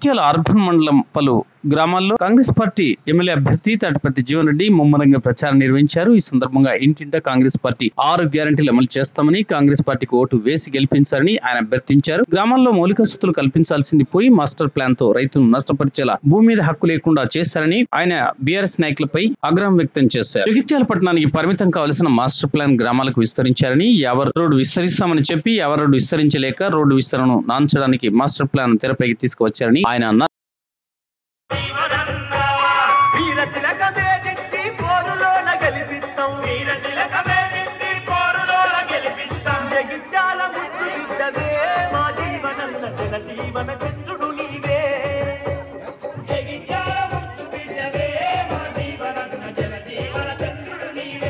Jagtial urban మండలం పలు గ్రామాల్లో కాంగ్రెస్ పార్టీ ఎమ్మెల్యే అభ్యర్థి తాటిపత్తి జీవన్ రెడ్డి ముమ్మరంగా ప్రచారం నిర్వహించారు ఈ సందర్భంగా ఇంటింటా కాంగ్రెస్ పార్టీ ఆరు గ్యారంటీలు అమలు చేస్తామని కాంగ్రెస్ పార్టీకి ఓటు వేసి గెలిపించారని ఆయన అభ్యర్థించారు గ్రామాల్లో మౌలిక వసతులు కల్పించాల్సింది పోయి మాస్టర్ ప్లాన్ తో రైతును నష్టపరిచేలా భూమి మీద హక్కు లేకుండా చేశారని ఆయన బీఆర్ఎస్ నాయకులపై ఆగ్రహం వ్యక్తం చేశారు జగిత్యాల పట్టణానికి పరిమితం కావలసిన మాస్టర్ ప్లాన్ గ్రామాలకు విస్తరించారని ఎవరు రోడ్డు విస్తరిస్తామని చెప్పి ఎవరు రోడ్డు విస్తరించలేక రోడ్డు విస్తరణను నాంచడానికి మాస్టర్ ప్లాన్ తెరపైకి తీసుకువచ్చారని ఆయన అన్నారు వీర తిలకమే నెత్తి పోరులోన గెలిపిస్తాం వీర తిలకమే నెత్తి పోరులోన గెలిపిస్తాం జగిత్యాల ముద్దు బిడ్డవే మా జీవనన్న జన జీవన చంద్రుడు నీవే జగిత్యాల ముద్దు బిడ్డవే మా జీవనన్న జన జీవన చంద్రుడు నీవే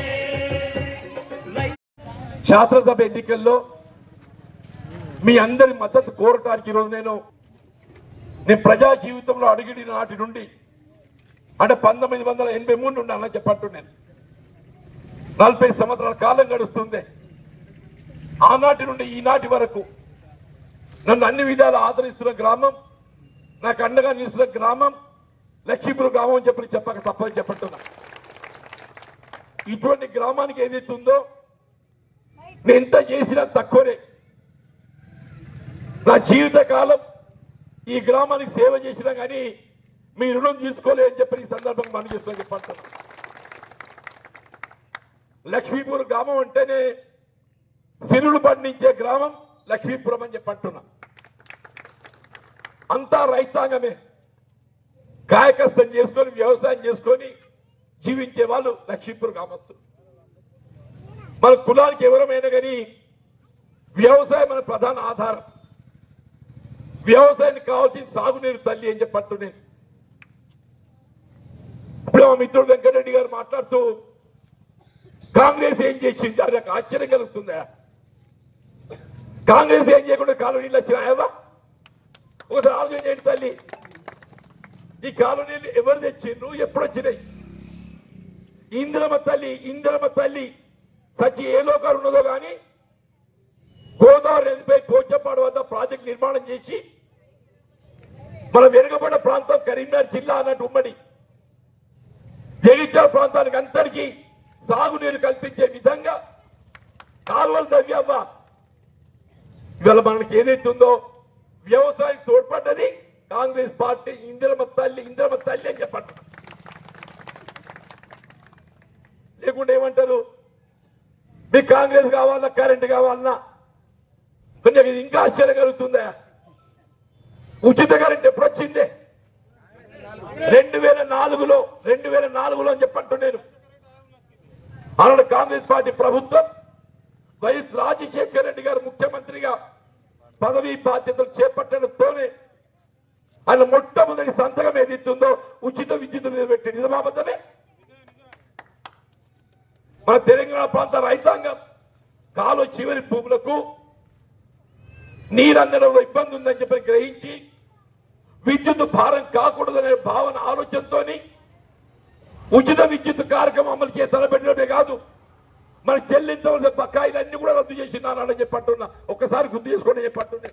శాసనసభ ఎన్నికల్లో మీ అందరి మద్దతు కోరటానికి ఈరోజు నేను నేను ప్రజా జీవితంలో అడిగిన నాటి నుండి అంటే పంతొమ్మిది వందల ఎనభై మూడు నుండి అన్న చెప్పట్టు నేను నలభై సంవత్సరాల కాలం గడుస్తుంది ఆనాటి నుండి ఈనాటి వరకు నన్ను అన్ని విధాలు ఆదరిస్తున్న గ్రామం నాకు అండగా నిలుస్తున్న గ్రామం లక్ష్మీపురం గ్రామం అని చెప్పి చెప్పక తప్పని చెప్పట్టున్నా ఇటువంటి గ్రామానికి ఏదైతే ఉందో నేను ఎంత చేసినా తక్కువనే నా జీవిత కాలం ఈ గ్రామానికి సేవ చేసినా కానీ మీ రుణం తీర్చుకోలే అని చెప్పి ఈ సందర్భంగా మనం చేస్తున్నా చెప్పంటున్నా లక్ష్మీపూర్ గ్రామం అంటేనే సిరులు పండించే గ్రామం లక్ష్మీపురం అని చెప్పంటున్నా అంతా రైతాంగమే కాయకష్టం చేసుకొని వ్యవసాయం చేసుకొని జీవించే వాళ్ళు లక్ష్మీపూర్ గ్రామస్తులు మన కులానికి ఎవరమైనా కానీ వ్యవసాయం మన ప్రధాన ఆధారం వ్యవసాయానికి కావాల్సిన సాగునీరు తల్లి అని చెప్పట్టు నేను ఇప్పుడు మా మిత్రుడు వెంకటరెడ్డి గారు మాట్లాడుతూ కాంగ్రెస్ ఏం చేసింది అది నాకు ఆశ్చర్యం కలుగుతుందా కాంగ్రెస్ ఏం చేయకుండా కాలనీళ్ళు వచ్చినాయవా ఒకసారి ఆలోచన చేయండి తల్లి ఈ కాలనీలు ఎవరు తెచ్చిండ్రు ఎప్పుడు వచ్చినాయి ఇంద్రమ తల్లి ఇంద్రమ తల్లి సచి ఏ లోకాలు ఉన్నదో కానీ గోదావరి నదిపై పోచపాడు వద్ద ప్రాజెక్ట్ నిర్మాణం చేసి మన వెనుకబడ్డ ప్రాంతం కరీంనగర్ జిల్లా అన్నట్టు ఉమ్మడి జగిత్యాల ప్రాంతానికి అందరికీ సాగునీరు కల్పించే విధంగా కాలువలు తవ్వావా ఇవాళ మనకి ఏదైతే ఉందో వ్యవసాయం తోడ్పడ్డది కాంగ్రెస్ పార్టీ ఇందిరమ తల్లి ఇందిరమ తల్లి అని చెప్పండి లేకుంటే ఏమంటారు మీకు కాంగ్రెస్ కావాలన్నా కరెంట్ కావాలన్నా కొంచెం ఇది ఇంకా ఆశ్చర్యం కలుగుతుందా ఉచిత కరెంట్ ఎప్పుడు వచ్చిందే రెండు వేల నాలుగులో రెండు వేల నాలుగులో అని చెప్పంటు నేను ఆనాడు కాంగ్రెస్ పార్టీ ప్రభుత్వం వైఎస్ రాజశేఖర రెడ్డి గారు ముఖ్యమంత్రిగా పదవీ బాధ్యతలు చేపట్టడంతోనే ఆయన మొట్టమొదటి సంతకం ఏదైతుందో ఉచిత విద్యుత్ మీద పెట్టి నిజమాబద్దమే మన తెలంగాణ ప్రాంత రైతాంగం కాలు చివరి భూములకు నీరు అందడంలో ఇబ్బంది ఉందని చెప్పి గ్రహించి విద్యుత్ భారం కాకూడదనే భావన ఆలోచనతో ఉచిత విద్యుత్ కార్యక్రమం అమలు చేసి తలపెట్టడమే కాదు మన చెల్లించవలసిన బకాయిలన్నీ కూడా రద్దు చేసినారని చెప్పంటున్నా ఒక్కసారి గుర్తు చేసుకోండి చెప్పంటుండే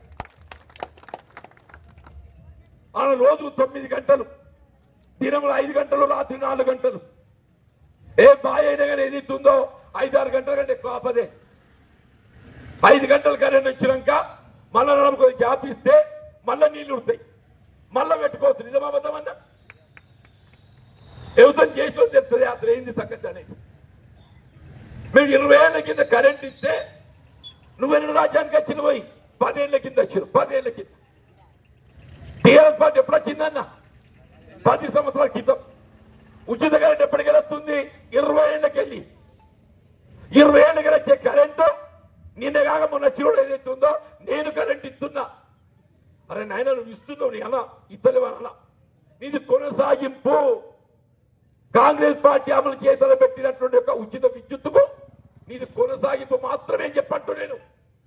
ఆయన రోజు తొమ్మిది గంటలు దినంలో ఐదు గంటలు రాత్రి నాలుగు గంటలు ఏ బాయ్ అయినా కానీ ఏది ఉందో ఐదు ఆరు గంటల కంటే ఎక్కువ ఆపదే ఐదు గంటలు కరెంట్ వచ్చినాక మళ్ళా నడమ కొద్దిగా గ్యాప్ ఇస్తే మళ్ళా నీళ్లు ఉడతాయి మళ్ళా పెట్టుకోవచ్చు నిజమాబద్ధమన్నా వ్యవసాయం చేసిన తెలుస్తుంది అసలు ఏంది సంగతి అనేది మేము ఇరవై ఏళ్ళ కింద కరెంట్ ఇస్తే నువ్వెన్ని రాజ్యానికి వచ్చిన పోయి పదేళ్ల కింద వచ్చారు పదేళ్ల కింద టీఆర్ఎస్ పార్టీ ఎప్పుడు వచ్చిందన్న పది సంవత్సరాల క్రితం ఉచిత కరెంట్ ఎప్పటికి వస్తుంది ఇరవై ఏళ్ళకి వెళ్ళి ఇరవై ఏళ్ళకి వచ్చే కరెంటు నిన్న కాక మొన్న చిరుడు ఏదైతే ఉందో నేను కరెంట్ ఇస్తున్నా అరే నాయన నువ్వు ఇస్తున్నావు నీ అలా ఇతలేవు అలా నీది కొనసాగింపు కాంగ్రెస్ పార్టీ అమలు చేతలు పెట్టినటువంటి ఒక ఉచిత విద్యుత్తుకు నీది కొనసాగింపు మాత్రమే చెప్పట్టు నేను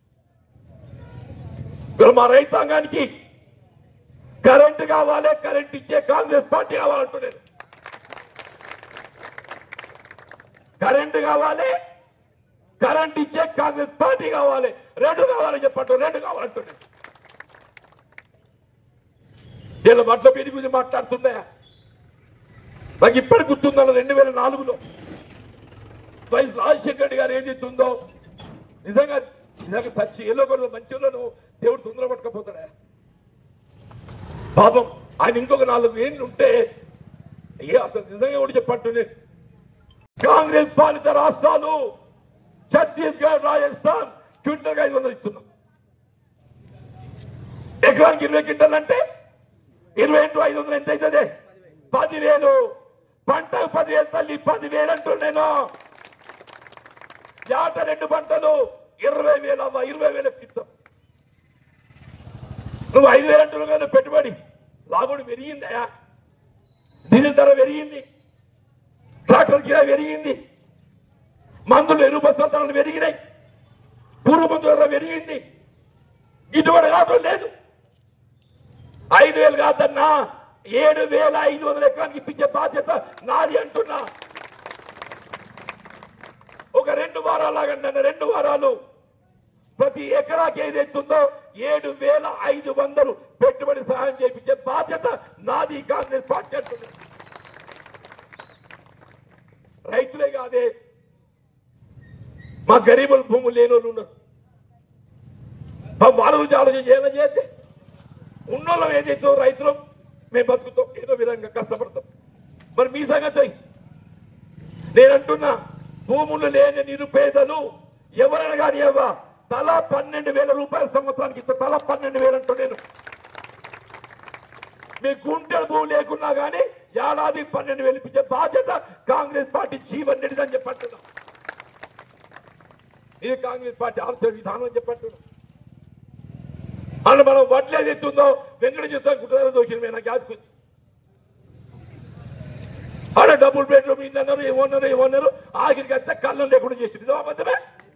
ఇవాళ మా రైతాంగానికి కరెంట్ కావాలి కరెంట్ ఇచ్చే కాంగ్రెస్ పార్టీ కావాలంటూ నేను కరెంట్ కావాలి కరెంట్ ఇచ్చే కాంగ్రెస్ పార్టీ కావాలి రెండు కావాలని చెప్పట్టు రెండు కావాలంటూ నేను వీళ్ళ వడ్ల పేరు గురించి మాట్లాడుతున్నాయా నాకు ఇప్పటి గుర్తుందా రెండు వేల నాలుగులో వైఎస్ రాజశేఖర రెడ్డి గారు ఏం చెప్తుందో నిజంగా నిజంగా చచ్చి ఏలో కొన్ని మంచిలను దేవుడు తొందర పట్టుకపోతాడా పాపం ఆయన ఇంకొక నాలుగు ఏళ్ళు ఉంటే ఏ అసలు నిజంగా కూడా చెప్పట్టు కాంగ్రెస్ పాలిత రాష్ట్రాలు ఛత్తీస్గఢ్ రాజస్థాన్ క్వింటల్గా ఐదు వందలు ఇస్తున్నాం ఎకరానికి ఇరవై క్వింటల్ అంటే ఇరవై ఇంటూ ఐదు వందలు ఎంత అవుతుంది పదివేలు పంటకు పదివేలు తల్లి పదివేలు అంటూ నేను యాట రెండు పంటలు ఇరవై వేలు అవ్వ ఇరవై వేలు ఎక్కిస్తాం నువ్వు ఐదు వేలు అంటున్నావు కదా పెట్టుబడి లాభం పెరిగిందా డీజిల్ ధర పెరిగింది ట్రాక్టర్ కిరా పెరిగింది మందులు ఎరువు బస్తాల ధరలు పెరిగినాయి పూర్వ మందుల ధర పెరిగింది గిట్టుబడి కావడం లేదు ఐదు వేలు కాదన్నా ఏడు వేల ఐదు వందల ఎకరానికి ఇప్పించే బాధ్యత నాది అంటున్నా ఒక రెండు వారాలు ఆగండి రెండు వారాలు ప్రతి ఎకరాకి ఏదైతుందో ఏడు వేల ఐదు వందలు పెట్టుబడి సహాయం చేయించే బాధ్యత నాది కాంగ్రెస్ పార్టీ అంటుంది రైతులే కాదే మా గరీబుల భూములు లేని వాళ్ళు ఉన్నారు మా వాళ్ళ గురించి ఆలోచన ఏమైనా చేస్తే ఉన్నోళ్ళం ఏదైతే రైతులు మేము బతుకుతాం ఏదో విధంగా కష్టపడతాం మరి మీ సంగతి నేనంటున్నా భూములు లేని నిరుపేదలు ఎవరైనా కానీ అవ్వ తల పన్నెండు వేల రూపాయల సంవత్సరానికి ఇస్తా తల పన్నెండు వేలు అంటూ నేను మీ గుంటెల భూమి లేకున్నా కానీ ఏడాది పన్నెండు వేలు ఇప్పించే బాధ్యత కాంగ్రెస్ పార్టీ జీవన్ రెడ్డి అని చెప్పంటున్నా ఇది కాంగ్రెస్ పార్టీ ఆలోచన విధానం అని చెప్పంటున్నా అలా మనం వడ్లేది ఎత్తుందో వెంకట చూస్తాను కుటుంబాలు దోషిన మీద నాకు యాదకుంది ఆడ డబుల్ బెడ్రూమ్ ఇల్లు అన్నారు ఏమన్నారు ఏమన్నారు ఆఖరికి అంతా కళ్ళం లేకుండా చేసి నిజమా అబద్ధమే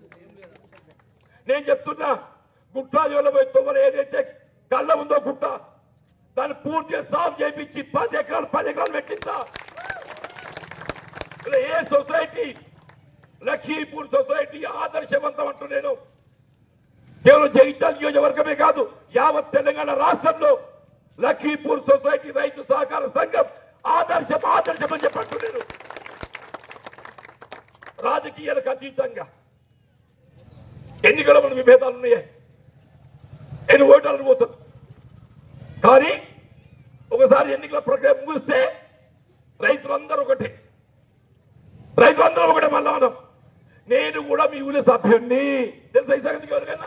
నేను చెప్తున్నా గుట్టా పోయి తువ్వలు ఏదైతే కళ్ళ ఉందో గుట్ట దాన్ని పూర్తిగా సాఫ్ చేయించి పది ఎకరాలు పది ఎకరాలు పెట్టిందా ఇలా ఏ సొసైటీ లక్ష్మీపూర్ సొసైటీ ఆదర్శవంతం అంటూ నేను కేవలం జగిత్యాల నియోజకవర్గమే కాదు యావత్ తెలంగాణ రాష్ట్రంలో లక్ష్మీపూర్ సొసైటీ రైతు సహకార సంఘం ఆదర్శం ఆదర్శం అని చెప్పట్టు నేను రాజకీయాలకు అతీతంగా ఎన్నికల మన విభేదాలు ఉన్నాయి ఎన్ని ఓటాలు పోతారు కానీ ఒకసారి ఎన్నికల ప్రక్రియ ముగిస్తే రైతులందరూ ఒకటే రైతులందరూ ఒకటే మళ్ళా మనం నేను కూడా మీ ఊరి సభ్యుణ్ణి తెలుసా ఈ సంగతికి ఎవరికైనా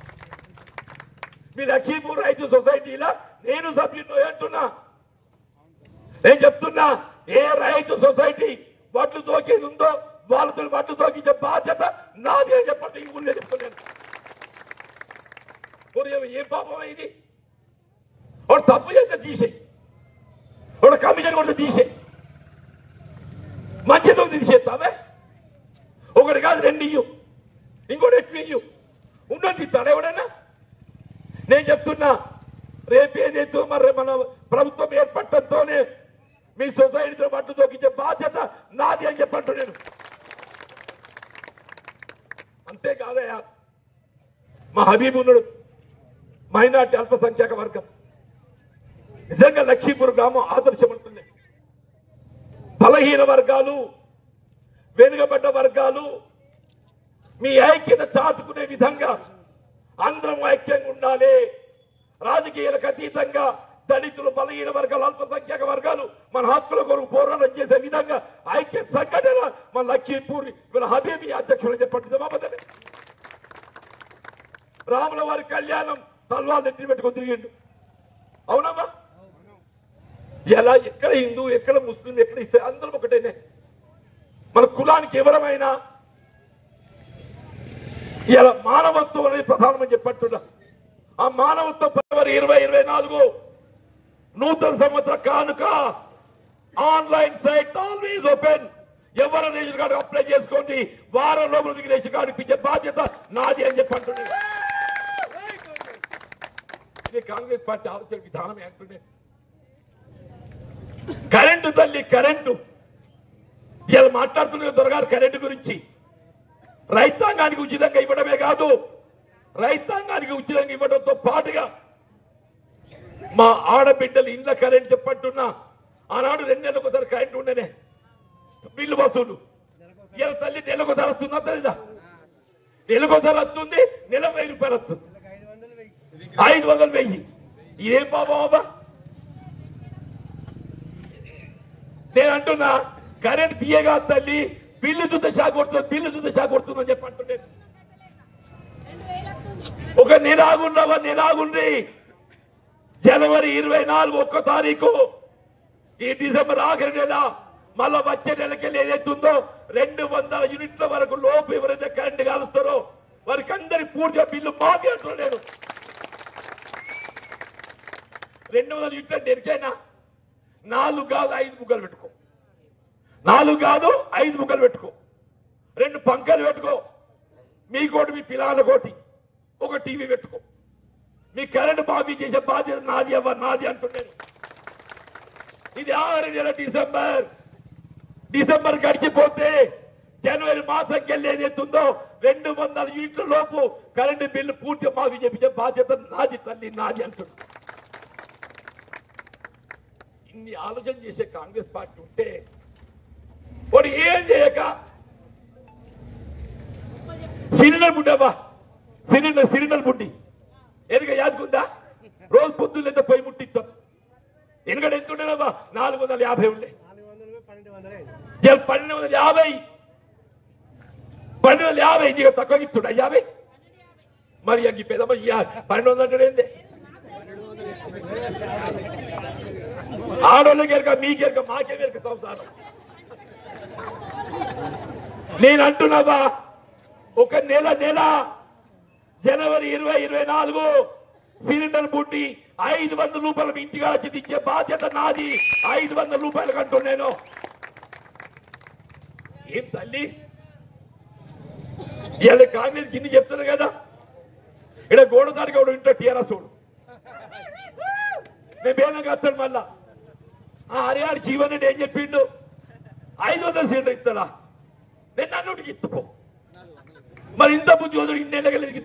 మీ లక్ష్మీపూర్ రైతు సొసైటీలో నేను సభ్యుని అంటున్నా నేను చెప్తున్నా ఏ రైతు సొసైటీ వడ్లు తోకేది ఉందో వాళ్ళతో వడ్లు తోకించే బాధ్యత నాది అని చెప్పండి ఈ ఊళ్ళో చెప్తున్నాను మరి ఏం- ఏం పాపం ఇది వాడు తప్పు చేస్తే తీసే వాడు కమిషన్ కొడితే తీసే మంచితో తీసేస్తావే ఒకటి కాదు రెండు ఇయ్యు ఇంకోటి ఎక్కువ ఇయ్యు ఉన్నది ఇస్తాడు ఎవడన్నా నేను చెప్తున్నా రేపు ఏదైతే మరి మన ప్రభుత్వం ఏర్పడటంతోనే మీ సొసైటీతో పట్టు తొక్కించే బాధ్యత నాది అని చెప్పంటు నేను అంతేకాదయా మా హబీబ్ ఉన్నాడు మైనార్టీ అల్పసంఖ్యాక వర్గం నిజంగా లక్ష్మీపూర్ గ్రామం ఆదర్శం ఉంటుంది బలహీన వర్గాలు వెనుకబడ్డ వర్గాలు మీ ఐక్యత చాటుకునే విధంగా అందరం ఐక్యంగా ఉండాలి రాజకీయాలకు అతీతంగా దళితులు బలహీన వర్గాలు అల్పసంఖ్యాక వర్గాలు మన హక్కుల కొరకు పోరాటం చేసే విధంగా ఐక్య సంఘటన మన లక్ష్మీపూర్ వీళ్ళ హబీబీ అధ్యక్షుడు చెప్పండి సమాపదనే రాముల వారి కళ్యాణం తల్వాలు ఎత్తి పెట్టుకొని తిరిగిండు అవునమ్మా ఎలా ఎక్కడ హిందూ ఎక్కడ ముస్లిం ఎక్కడ ఇస్లాం అందరం ఒకటేనే మన కులానికి ఎవరమైనా ఇలా మానవత్వం అనేది ప్రధానమని చెప్పట్టున్నా ఆ మానవత్వం ఫిబ్రవరి ఇరవై ఇరవై నాలుగు నూతన సంవత్సర కానుక ఆన్లైన్ సైట్ ఆల్వేస్ ఓపెన్ ఎవరు రేషన్ కార్డు అప్లై చేసుకోండి వారం లోపల మీకు రేషన్ కార్డు ఇప్పించే బాధ్యత నాది అని చెప్పి అంటున్నాను ఇది కాంగ్రెస్ పార్టీ ఆలోచన విధానమే అంటున్నాను కరెంటు తల్లి కరెంటు ఇలా మాట్లాడుతున్న దొరగారు కరెంటు గురించి రైతాంగానికి ఉచితంగా ఇవ్వడమే కాదు రైతాంగానికి ఉచితంగా ఇవ్వడంతో పాటుగా మా ఆడబిడ్డలు ఇండ్ల కరెంట్ చెప్పంటున్నా ఆనాడు రెండు నెలలకు ఒకసారి కరెంట్ ఉండేనే బిల్లు వసూలు ఇలా తల్లి నెలకు ధర వస్తుందా తెలీదా నెలకు ధర వస్తుంది నెల వెయ్యి రూపాయలు వస్తుంది ఐదు వందలు వెయ్యి ఇదేం బాబా బాబా నేను అంటున్నా కరెంట్ తీయగా తల్లి బిల్లు చూస్తే షాక్ కొడుతుంది బిల్లు చూస్తే షాక్ కొడుతుంది అని చెప్పి అంటుండే ఒక నెల ఆగుండవా నెల ఆగుండి జనవరి ఇరవై నాలుగు ఒక్క తారీఖు ఈ డిసెంబర్ ఆఖరి నెల మళ్ళా వచ్చే నెలకి ఏదైతుందో రెండు వందల యూనిట్ల వరకు లోపు ఎవరైతే కరెంట్ కాలుస్తారో వారికి అందరి పూర్తిగా బిల్లు మాఫీ అంటున్నాను నేను రెండు వందల యూనిట్లు అంటే ఎరికైనా నాలుగు కాదు ఐదు ముక్కలు పెట్టుకో నాలుగు కాదు ఐదు ముక్కలు పెట్టుకో రెండు పంకలు పెట్టుకో మీ కోటి మీ పిల్లల కోటి ఒక టీవీ పెట్టుకో మీ కరెంట్ మాఫీ చేసే బాధ్యత నాది అవ్వ నాది అంటున్నాను ఇది ఆరు నెల డిసెంబర్ డిసెంబర్ గడిచిపోతే జనవరి మాసంకి వెళ్ళి ఏదైతుందో రెండు వందల యూనిట్ల లోపు కరెంటు బిల్లు పూర్తిగా మాఫీ చేపించే బాధ్యత నాది తల్లి నాది అంటున్నాడు ఇన్ని ఆలోచన చేసే కాంగ్రెస్ పార్టీ ఉంటే వాడు ఏం చేయక సిలిండర్ బుడ్డబ్బా సిలిండర్ సిలిండర్ బుడ్డి ఎనక యాదుకుందా రోజు పొద్దున్న ఎంత పొయ్యి ముట్టిస్తాం ఎనకడ ఎంత ఉండేనబ్బా నాలుగు వందల యాభై ఉండే ఇవాళ పన్నెండు వందల యాభై పన్నెండు వందల యాభై నీకు తక్కువ ఇస్తుండ యాభై మరి ఈ పెద్ద పన్నెండు వందలు అంటే ఏంది ఆడోళ్ళకి ఎరక మీకెరక మాకే ఎరక సంసారం నేను అంటున్నావా ఒక నెల నెల జనవరి ఇరవై ఇరవై నాలుగు సిలిండర్ బుట్టి ఐదు వందల రూపాయలు మీ ఇంటికి వచ్చి తెచ్చే బాధ్యత నాది ఐదు వందల రూపాయలు కంటూ నేను ఏం తల్లి ఇవాళ కాంగ్రెస్ గిన్ని చెప్తున్నారు కదా ఇక్కడ గోడ దానికి ఒకడు ఇంట్లో టీఆర్ఎస్ వాడు నేను బేనంగా వస్తాడు మళ్ళా ఆ హరియాణ జీవన్ రెడ్డి ఏం చెప్పిండు ఐదు వందల సిలిండర్ ఇస్తాడా నేను నన్ను ఇస్తుపో మరి ఇంత బుద్ధి వదుడు ఇన్ని నెలగలేదు